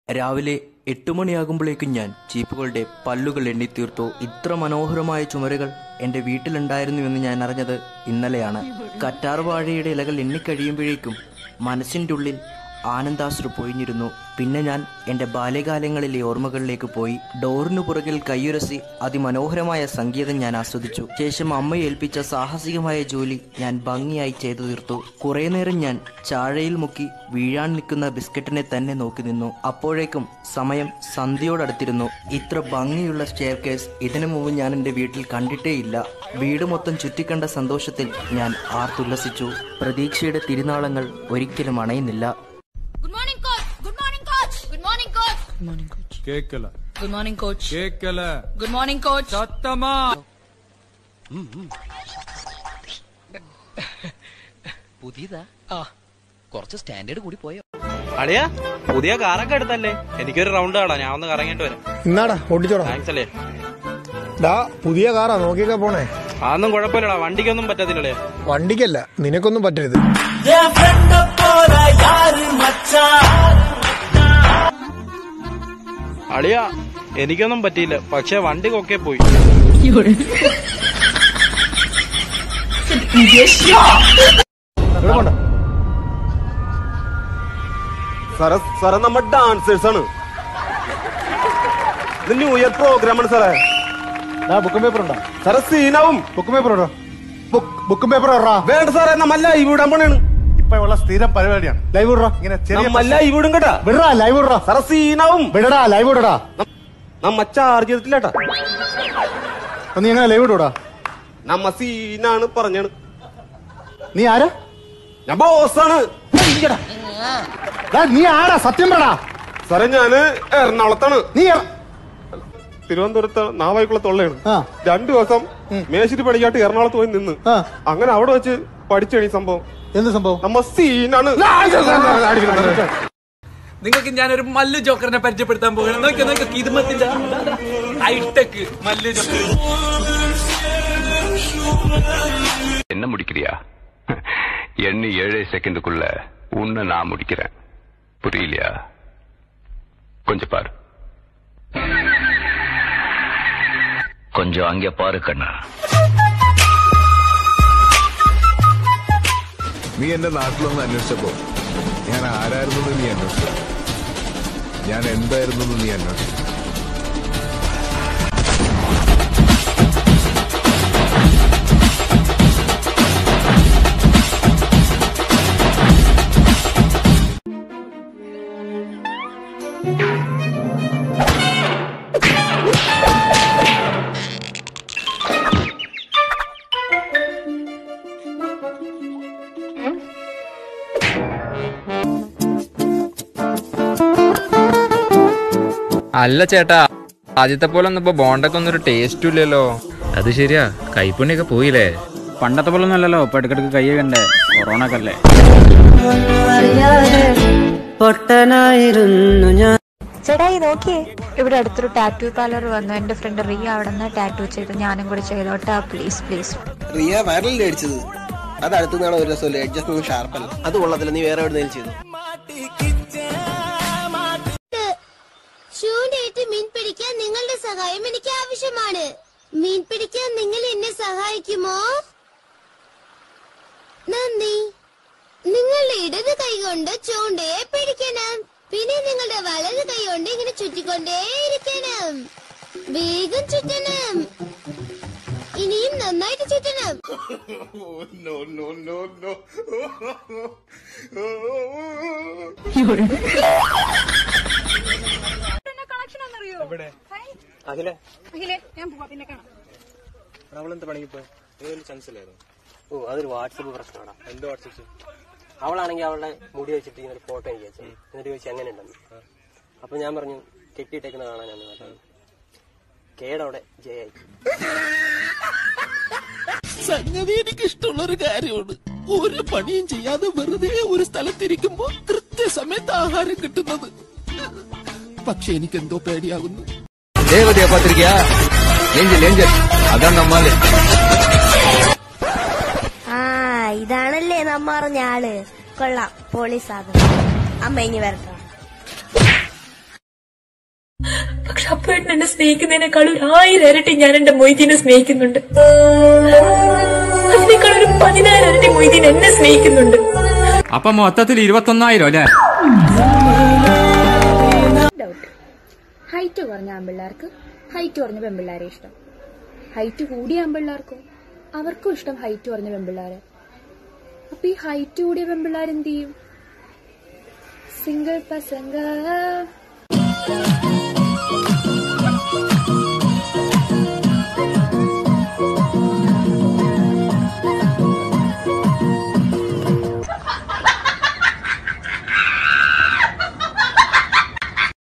രാവിലെ എട്ട് മണിയാകുമ്പോഴേക്കും ഞാൻ ചീപ്പുകളുടെ പല്ലുകൾ എണ്ണിത്തീർത്തു ഇത്ര മനോഹരമായ ചുമരുകൾ എന്റെ വീട്ടിലുണ്ടായിരുന്നുവെന്ന് ഞാൻ അറിഞ്ഞത് ഇന്നലെയാണ് കറ്റാർ വാഴയുടെ ഇലകൾ എണ്ണിക്കഴിയുമ്പോഴേക്കും മനസ്സിൻ്റെ ഉള്ളിൽ ആനന്ദാശ്രു പൊഴിഞ്ഞിരുന്നു പിന്നെ ഞാൻ എൻ്റെ ബാല്യകാലങ്ങളിലെ ഓർമ്മകളിലേക്ക് പോയി ഡോറിനു പുറകിൽ കയ്യുരസി അതിമനോഹരമായ സംഗീതം ഞാൻ ആസ്വദിച്ചു ശേഷം അമ്മ ഏൽപ്പിച്ച സാഹസികമായ ജോലി ഞാൻ ഭംഗിയായി ചെയ്തു തീർത്തു കുറെ നേരം ഞാൻ ചാഴയിൽ മുക്കി വീഴാൻ നിൽക്കുന്ന ബിസ്ക്കറ്റിനെ തന്നെ നോക്കി നിന്നു അപ്പോഴേക്കും സമയം സന്ധ്യയോടടുത്തിരുന്നു ഇത്ര ഭംഗിയുള്ള സ്റ്റെയർ കേസ് ഇതിനു മുമ്പ് ഞാൻ എൻ്റെ വീട്ടിൽ കണ്ടിട്ടേയില്ല വീട് മൊത്തം ചുറ്റിക്കണ്ട സന്തോഷത്തിൽ ഞാൻ ആർത്തുല്ലസിച്ചു പ്രതീക്ഷയുടെ തിരുനാളങ്ങൾ ഒരിക്കലും അണയുന്നില്ല Good morning, coach. Good morning, coach. Good morning, coach. Good morning, coach. കേക്കല Good morning, coach. കേക്കല Good morning, coach. സത്തമാ പുതിയതാ ആ കുറച്ച് സ്റ്റാൻഡേർഡ് കൂടി പോയോ അളിയാ പുതിയ കാറൊക്കെ എടുത്തല്ലേ എനിക്കൊരു റൗണ്ട് കാണാ ഞാൻ ഒന്ന് കറങ്ങിട്ട് വരാം ഇന്നാടാ ഓടിച്ചോടാ താങ്ക്സ് അല്ലേ ഡാ പുതിയ കാറാ നോക്കിയൊക്കെ പോണേ അതൊന്നും കുഴപ്പമില്ലടാ വണ്ടിക്കൊന്നും പറ്റത്തില്ലല്ലേ വണ്ടിക്കല്ല നിനക്കൊന്നും പറ്റരുത് അളിയാ എനിക്കൊന്നും പറ്റിയില്ല പക്ഷെ വണ്ടി കൊക്കെ പോയി ഇവിടെ പോണ്ട സാറേ സാറേ നമ്മ ഡാൻസേഴ്സ് ആണ് ഇത് ന്യൂ ഇയർ പ്രോഗ്രാം ആണ് സാറേ ഡാ ബുക്കും പേപ്പർ ഉണ്ടോ സാറേ സീനാവും ബുക്കും പേപ്പർ ഉണ്ടോ ബുക്കും പേപ്പർ ഇടാ വേണ്ട സാറേ നമ്മ ലൈവ് ഇടാൻ പോണേണ് ഇപ്പൊ ഉള്ള സ്ഥിരം പരിപാടിയാണ് ലൈവ് ഇടാ ഇങ്ങനെ ചെറിയ നമ്മ ലൈവ് ഇടും കേട്ടാ വിടടാ ലൈവ് ഇടാ സാറേ സീനാവും വിടടാ ലൈവ് ഇടടാ നമ്മ ചാർജ് ചെയ്തിട്ടില്ലേട്ടാ നീ എങ്ങനെ ലൈവ് ഇടൂടാ നമ്മ സീനാണ് പറഞ്ഞാണ് നീ ആരാ ഞാൻ ബോസാണ് ഡാ, നീ ആരാ സത്യം പറടാ സാറേ ഞാന് എറണാകുളത്താണ് നീ എറ- തിരുവനന്തപുരത്ത് നാവായിക്കുളത്തുള്ളതാണ് ആ. രണ്ടു ദിവസം മേശിരി പണിക്കാട്ട് എറണാകുളത്ത് പോയി നിന്ന് ആ. അങ്ങനെ അവിടെ വെച്ച് പഠിച്ചാണ് ഈ സംഭവം എന്ത് സംഭവം നമ്മ സീനാണ് നിങ്ങൾക്ക് ഞാനൊരു മല്ലു ജോക്കറിനെ പരിചയപ്പെടുത്താൻ പോകണം നോക്കി നോക്കി കിതുമത്തിന്റെ ഹൈടെക് മല്ലു ജോക്കർ என்ன முடிக்கிறியா எண்ணி ஏழே செகண்டுக்குள்ள உன்னை நான் முடிக்கிறேன் புரியலையா கொஞ்சம் பாரு கொஞ்சம் அங்க பாரு கண்ணா നീ എന്റെ നാട്ടിലൊന്ന് അന്വേഷിച്ചപ്പോ ഞാൻ ആരായിരുന്നു നീ അന്വേഷിച്ചു ഞാൻ എന്തായിരുന്നു നീ അന്വേഷിച്ചു അല്ല ചേട്ടാ ആദ്യത്തെ പോലെ ഒന്നും ഇപ്പൊ ബോണ്ടൊക്കെ ഒന്നും ഒരു ടേസ്റ്റും ഇല്ലല്ലോ അത് ശരിയാ കൈപ്പുണ്യൊക്കെ പോയില്ലേ പണ്ടത്തെ പോലെ ഒന്നല്ലല്ലോ ഇപ്പൊ ഇടക്കിടക്ക് കൈ കണ്ടേ കൊറോണ ഒക്കെ അല്ലേ ചേട്ടാ ഈ നോക്കിയേ ഇവിടെ അടുത്തൊരു ടാറ്റു പാർലർ വന്നു എന്റെ ഫ്രണ്ട് റിയ അവിടെ നിന്ന് ടാറ്റു ചെയ്തു ഞാനും കൂടി ചെയ്തോട്ടാ പ്ലീസ് പ്ലീസ് റിയ വൈറലല്ലേ അടിച്ചത് അത് അടുത്ത് നിന്നാണ് ഒരു രസമല്ലേ അഡ്ജസ്റ്റ്മെന്റ് ഷാർപ്പല്ല അത് കൊള്ളത്തില്ല നീ വേറെ എവിടെയെങ്കിലും ചെയ്തു ഷൂണ്ടേറ്റ് മീൻ പിടിക്കാൻ നിങ്ങളുടെ സഹായം എനിക്ക് ആവശ്യമാണ് മീൻ പിടിക്കാൻ നിങ്ങൾ എന്നെ സഹായിക്കുമോ നന്ദി നിങ്ങളുടെ ഇടത് കൈ കൊണ്ട് ചൂണ്ടയെ പിടിക്കണം പിന്നെ നിങ്ങളുടെ വലത് കൈ കൊണ്ട് ഇങ്ങനെ ചുറ്റിക്കൊണ്ടേയിരിക്കണം വേഗം ചുറ്റണം ഇനിയും നന്നായിട്ട് ചുറ്റണം അഖിലെ ഞാൻ പോവാ പിന്നെ കാണാം അവളെന്താ പണിക്ക് പോയി ഏതൊരു ചാൻസ് ഇല്ലായിരുന്നു ഓ അതൊരു വാട്സപ്പ് പ്രശ്നമാണ് എന്ത് വാട്സപ്പ് അവളാണെങ്കിൽ അവളുടെ മുടി വെച്ചിട്ട് ഇങ്ങനെ ഫോട്ടോ എനിക്ക് അയച്ചു എന്നിട്ട് ചോദിച്ചു എങ്ങനെ ഉണ്ടെന്ന് അപ്പൊ ഞാൻ പറഞ്ഞു കെട്ടിയിട്ടേക്കുന്ന കാണാനാണ് പറഞ്ഞത് കേടവിടെ ജയായി സംഗതി എനിക്ക് ഇഷ്ടമുള്ള ഒരു കാര്യമാണ് ഒരു പണിയും ചെയ്യാതെ വെറുതെ ഒരു സ്ഥലത്തിരിക്കുമ്പോ കൃത്യസമയത്ത് ആഹാരം കിട്ടുന്നത് പക്ഷെ എനിക്ക് എന്തോ പേടിയാകുന്നു தேவதைய பாத்திருக்கியா ஏஞ்சல் ஏஞ்சல் அதான் நம்மாല് ആ ഇതാണല്ലേ നമ്മ പറഞ്ഞ ആള് കൊള്ളാം പോളീസ് ആകും അമ്മ ഇനി വരട്ടെ പക്ഷെ അപ്പേട്ടൻ എന്നെ സ്നേഹിക്കുന്നതിനേക്കാൾ ഒരു ആയിരം ഇരട്ടി ഞാൻ എന്റെ മൊയ്തീനെ സ്നേഹിക്കുന്നുണ്ട് അതിനേക്കാൾ ഒരു പതിനായിരം ഇരട്ടി മൊയ്തീൻ എന്നെ സ്നേഹിക്കുന്നുണ്ട് അപ്പൊ മൊത്തത്തിൽ ഇരുപത്തൊന്നായിരം അല്ലേ ഡൗട്ട് ഹൈറ്റ് കുറഞ്ഞ ആമ്പിള്ളേർക്ക് ഹൈറ്റ് കുറഞ്ഞ പെമ്പിള്ളേരെ ഇഷ്ടം ഹൈറ്റ് കൂടിയ ആമ്പിള്ളേർക്കോ അവർക്കും ഇഷ്ടം ഹൈറ്റ് കുറഞ്ഞ പെമ്പിള്ളേരെ അപ്പൊ ഈ ഹൈറ്റ് കൂടിയ പെമ്പിള്ളേർ എന്ത് ചെയ്യും സിംഗിൾ പസംഗ